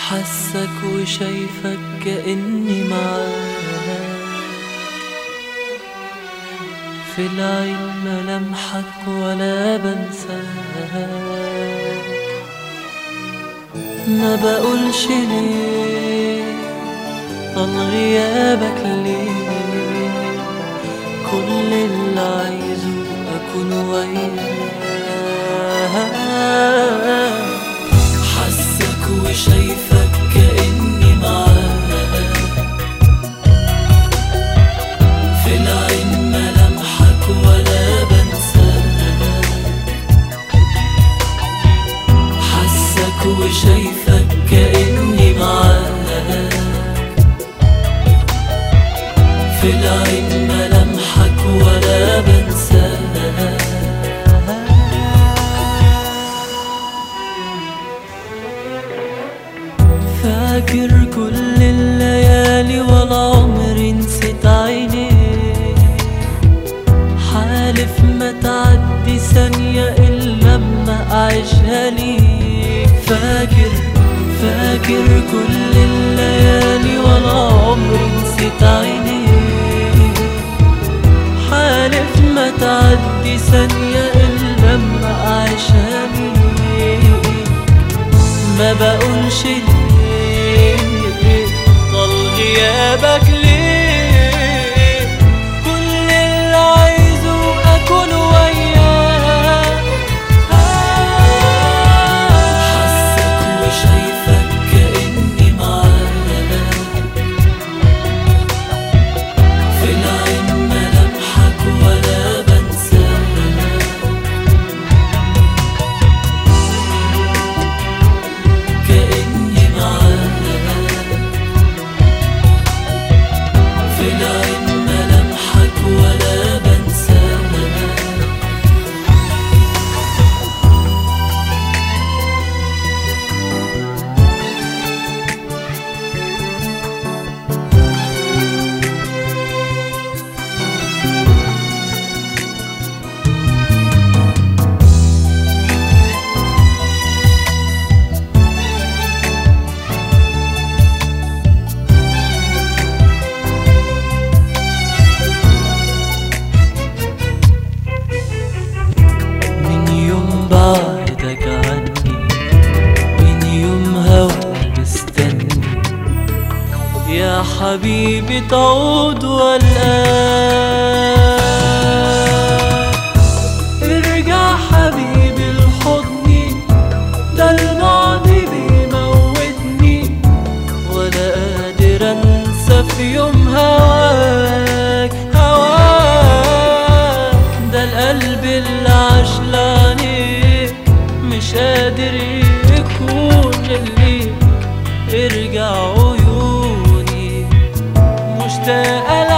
حسك وشايفك كأني معاك في العين ملامحك ولا بنساك ما بقولش ليه طال غيابك ليه كل اللي عايزه أكون وياك حسك وشايفك كأني معاك في العين ملامحك ولا بنساك حسك وشايفك كأني معاك في العين ملامحك ولا بنساك فاكر كل الليالي ولا عمري نسيت عينيك حالف ما تعدي ثانية إلا لما أعيشها ليك فاكر فاكر كل الليالي ولا عمري نسيت عينيك حالف ما تعدي ثانية إلا لما أعيشها ليك ما بقولش ليه طال غيابك ليه كل اللي عايزه أكون وياك حسك وشايفك كأني معاك في العين ملامحك ولا بنساك كأني معاك في العين ملامحك ولا بنساك من يوم بعدك عني من يوم هوا مستني يا حبيبي تعود والآن ارجع حبيبي لحضني ده الماضي بيموتني ولا قادر انسى في يوم هواك هواك ده القلب اللي عاش لعنيك مش قادر يكون ليك ارجع عيوني مشتاقة